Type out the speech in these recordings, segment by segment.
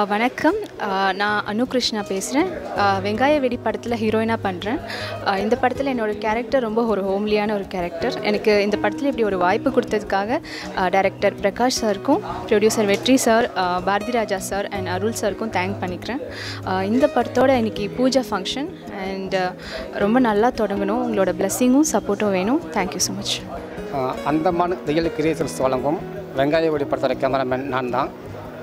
வணக்கம் ஆஹ் நான் அனு கிருஷ்ணா பேசுகிறேன் வெங்காய வெடி படத்தில் ஹீரோயினாக பண்ணுறேன் இந்த படத்தில் என்னோடய கேரக்டர் ரொம்ப ஒரு ஹோம்லியான ஒரு கேரக்டர் எனக்கு இந்த படத்தில் இப்படி ஒரு வாய்ப்பு கொடுத்ததுக்காக டைரக்டர் பிரகாஷ் சாருக்கும் ப்ரொடியூசர் வெற்றி சார் ஆஹ் பாரதி ராஜா சார் அண்ட் அருள் சாருக்கும் தேங்க் பண்ணிக்கிறேன் ஆஹ் இந்த படத்தோட இன்னைக்கு பூஜா ஃபங்க்ஷன் அண்ட் ரொம்ப நல்லா தொடங்கணும் உங்களோட பிளெஸ்ஸிங்கும் சப்போர்ட்டும் வேணும் தேங்க்யூ ஸோ மச் ஆஹ் அந்தமான் ரியல் கிரியேஷன்ஸ் வழங்கும் வெங்காய வெடி படத்தோட கேமராமேன் நான் தான்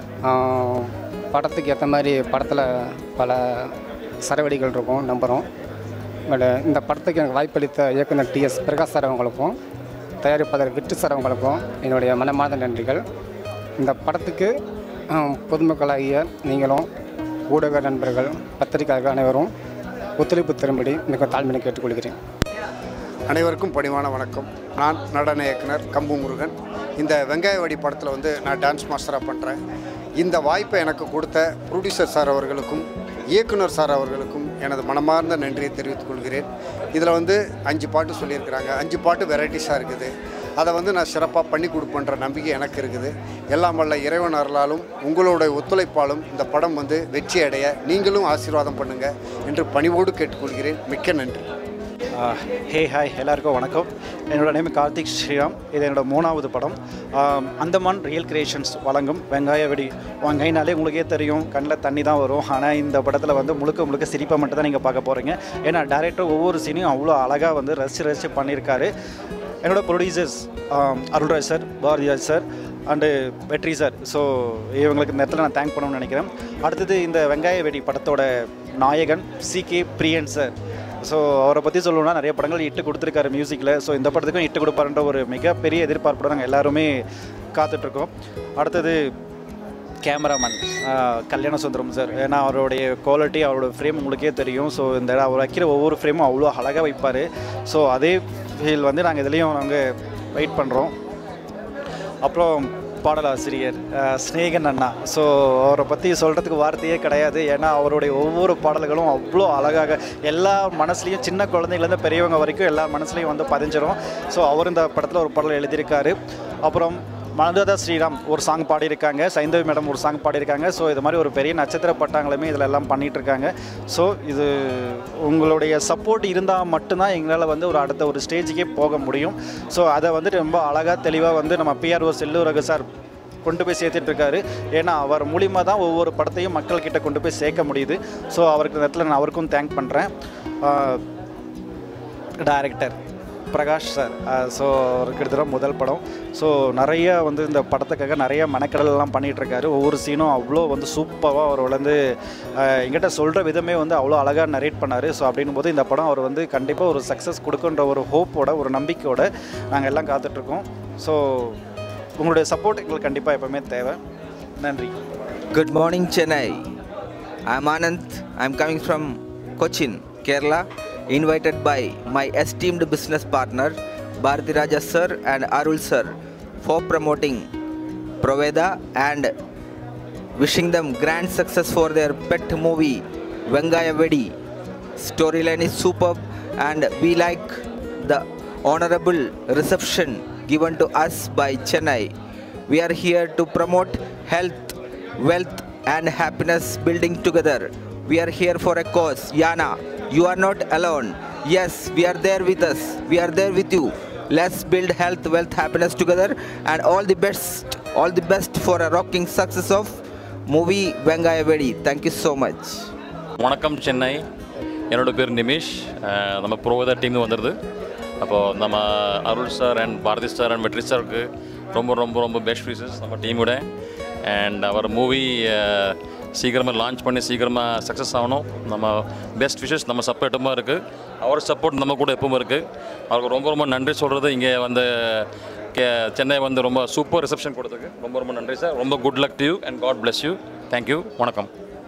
ஆஹ் படத்துக்கு ஏற்ற மாதிரி படத்தில் பல சரவெடிகள் இருக்கும் நம்புகிறோம் பட் இந்த படத்துக்கு எனக்கு வாய்ப்பளித்த இயக்குனர் டிஎஸ் பிரகாஷ் சார் அவங்களுக்கும் தயாரிப்பாளர் விட்டு சார் அவங்களுக்கும் என்னுடைய மனமார்ந்த நன்றிகள் இந்த படத்துக்கு ஆஹ் பொதுமக்களாகிய நீங்களும் ஊடக நண்பர்கள் பத்திரிகையாளர்கள் அனைவரும் ஒத்துழைப்பு தரும்படி மிக தாழ்மையை கேட்டுக்கொள்கிறேன் அனைவருக்கும் பணிவான வணக்கம் நான் நடன இயக்குனர் கம்பு முருகன் இந்த வெங்காயவாடி படத்தில் வந்து நான் டான்ஸ் மாஸ்டராக பண்ணுறேன் இந்த வாய்ப்பை எனக்கு கொடுத்த ப்ரொடியூசர் சார் அவர்களுக்கும் இயக்குனர் சார் அவர்களுக்கும் எனது மனமார்ந்த நன்றியை தெரிவித்துக் கொள்கிறேன் இதில் வந்து அஞ்சு பாட்டு சொல்லியிருக்கிறாங்க அஞ்சு பாட்டு வெரைட்டிஸாக இருக்குது அதை வந்து நான் சிறப்பாக பண்ணி கொடுப்பேன்ற நம்பிக்கை எனக்கு இருக்குது எல்லாம் வல்ல இறைவன் அருளாலும் உங்களுடைய ஒத்துழைப்பாலும் இந்த படம் வந்து வெற்றி அடைய நீங்களும் ஆசீர்வாதம் பண்ணுங்கள் என்று பணிவோடு கேட்டுக்கொள்கிறேன் மிக்க நன்றி ஹே ஹாய் எல்லாருக்கும் வணக்கம் என்னோட நேம் கார்த்திக் ஸ்ரீராம் இது என்னோட மூணாவது படம் ஆம், அந்தமான் ரியல் கிரியேஷன்ஸ் வழங்கும் வெங்காய வெடி வெங்காயினாலே உங்களுக்கே தெரியும் கண்ணில் தண்ணி தான் வரும் ஆனால் இந்த படத்தில் வந்து முழுக்க முழுக்க சிரிப்பை மட்டும் தான் நீங்கள் பார்க்க போகிறீங்க ஏன்னா டேரக்டர் ஒவ்வொரு சீனையும் அவ்வளோ அழகாக வந்து ரசித்து ரசித்து பண்ணியிருக்காரு என்னோட producers Arulraj sir Bharathiraj sir and Vetri sir so இவங்களுக்கு இந்த இடத்துல நான் தேங்க் பண்ணணும்னு நினைக்கிறேன் அடுத்தது இந்த வெங்காய வெடி படத்தோட நாயகன் C K Priyan sir so அவரை பற்றி சொல்லணும்னா நிறைய படங்கள் இட்டு கொடுத்துருக்காரு மியூசிக்கில் ஸோ இந்த படத்துக்கும் இட்டு கொடுப்பாருன்ற ஒரு மிகப்பெரிய எதிர்பார்ப்போட நாங்கள் எல்லாருமே காத்துட்ருக்கோம் அடுத்தது கேமராமேன் கல்யாண சுந்தரம் சார் ஏன்னா அவருடைய குவாலிட்டி அவரோட ஃப்ரேம் உங்களுக்கே தெரியும் ஸோ இந்த அவர் வைக்கிற ஒவ்வொரு ஃப்ரேமும் அவ்வளோ அழகாக வைப்பார் ஸோ அதே ஃபீல் வந்து நாங்கள் இதுலேயும் நாங்கள் வெயிட் பண்ணுறோம் அப்புறம் பாடலாசிரியர் அஹ், ஸ்நேகன் அண்ணா ஸோ அவரை பற்றி சொல்கிறதுக்கு வார்த்தையே கிடையாது ஏன்னா அவருடைய ஒவ்வொரு பாடல்களும் அவ்வளோ அழகாக எல்லா மனசுலையும் சின்ன குழந்தைங்கலேருந்து பெரியவங்க வரைக்கும் எல்லா மனசுலையும் வந்து பதிஞ்சிரும் ஸோ அவர் இந்த படத்தில் ஒரு பாடல் எழுதியிருக்காரு அப்புறம் மனதா ஸ்ரீராம் ஒரு சாங் பாடியிருக்காங்க சைந்தவி மேடம் ஒரு சாங் பாடியிருக்காங்க ஸோ இது மாதிரி ஒரு பெரிய நட்சத்திர பட்டாங்களுமே இதில் எல்லாம் பண்ணிட்டு இருக்காங்க ஸோ இது உங்களுடைய சப்போர்ட் இருந்தால் மட்டும்தான் எங்களால் வந்து ஒரு அடுத்த ஒரு ஸ்டேஜுக்கே போக முடியும் ஸோ அதை வந்துட்டு ரொம்ப அழகாக தெளிவாக வந்து நம்ம பிஆர்ஓ செல்லூரக சார் கொண்டு போய் சேர்த்துட்டு இருக்காரு ஏன்னா அவர் மூலிமா தான் ஒவ்வொரு படத்தையும் மக்கள்கிட்ட கொண்டு போய் சேர்க்க முடியுது ஸோ அவருக்கு இந்த இடத்துல நான் அவருக்கும் தேங்க் பண்ணுறேன் டைரக்டர் பிரகாஷ் சார் ஸோ அவருக்கு எடுத்துகிற முதல் படம் ஸோ நிறைய வந்து இந்த படத்துக்காக நிறைய மெனக்கடலாம் பண்ணிகிட்டு இருக்காரு ஒவ்வொரு சீனும் அவ்வளோ வந்து சூப்பராக அவர் வந்து அஹ், எங்கிட்ட சொல்கிற விதமே வந்து அவ்வளோ அழகாக நரேட் பண்ணார் ஸோ அப்படின்னும் போது இந்த படம் அவர் வந்து கண்டிப்பாக ஒரு சக்ஸஸ் கொடுக்குன்ற ஒரு ஹோப்போட ஒரு நம்பிக்கையோட நாங்கள் எல்லாம் காத்துட்ருக்கோம் ஸோ உங்களுடைய சப்போர்ட் எங்களுக்கு கண்டிப்பாக எப்போவுமே தேவை நன்றி Good morning, Chennai. I'm Anand. I'm coming from Cochin, Kerala, invited by my esteemed business partner Bharati Raja sir and Arul sir for promoting Proveda and wishing them grand success for their pet movie Vengaya Vedi. Storyline is superb and we like the honorable reception given to us by Chennai. We are here to promote health, wealth, and happiness building together. We are here for a cause. Yana, you are not alone. Yes, we are there with us. We are there with you. Let's build health, wealth, happiness together, and all the best, all the best for a rocking success of movie Vengaya Vedi. Thank you so much. வணக்கம் சென்னை என்னோட பேர் நிமிஷ் அஹ் நம்ம ப்ரோவேதா team வந்துடுது அப்போது நம்ம Arul sir and Bharathi sir and Vetri சாருக்கு ரொம்ப ரொம்ப ரொம்ப பெஸ்ட் விஷஸ் நம்ம டீமோட அண்ட் அவர் மூவி சீக்கிரமாக லான்ச் பண்ணி சீக்கிரமாக சக்ஸஸ் ஆகணும் நம்ம பெஸ்ட் விஷஸ் நம்ம சப்போர்ட்டுமாக இருக்குது அவர் சப்போர்ட் நம்ம கூட எப்பவும் இருக்குது அவருக்கு ரொம்ப ரொம்ப நன்றி சொல்கிறது இங்கே வந்து கே சென்னை வந்து ரொம்ப சூப்பர் ரிசப்ஷன் கொடுத்ததுக்கு ரொம்ப ரொம்ப நன்றி சார் ரொம்ப good luck to you and God bless you thank you வணக்கம்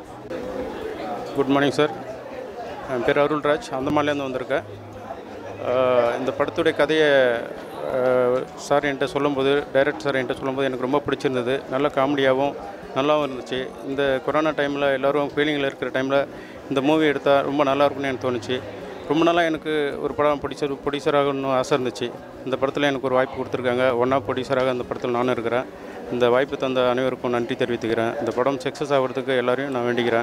குட் மார்னிங் சார் என் பேர் அருள்ராஜ் அந்தமான்லேருந்து வந்திருக்கேன் அஹ் இந்த படத்துடைய கதையை அஹ், சார் என்கிட்ட சொல்லும்போது டைரக்டர் சார் என்கிட்ட சொல்லும்போது எனக்கு ரொம்ப பிடிச்சிருந்தது நல்ல காமெடியாகவும் நல்லாவும் இருந்துச்சு இந்த கொரோனா டைமில் எல்லோரும் ஃபீலிங்கில் இருக்கிற டைமில் இந்த மூவி எடுத்தால் ரொம்ப நல்லா இருக்கும்னு எனக்கு தோணுச்சு ரொம்ப நாளாக எனக்கு ஒரு படம் ப்ரொடியூசர் ப்ரொடியூசராகணும் ஆசை இருந்துச்சு இந்த படத்தில் எனக்கு ஒரு வாய்ப்பு கொடுத்துருக்காங்க ஒன்றா ப்ரொடியூசராக அந்த படத்தில் நானும் இருக்கிறேன் இந்த வாய்ப்பு தந்த அனைவருக்கும் நன்றி தெரிவித்துக்கிறேன் இந்த படம் சக்ஸஸ் ஆகிறதுக்கு எல்லாரையும் நான் வேண்டிக்கிறேன்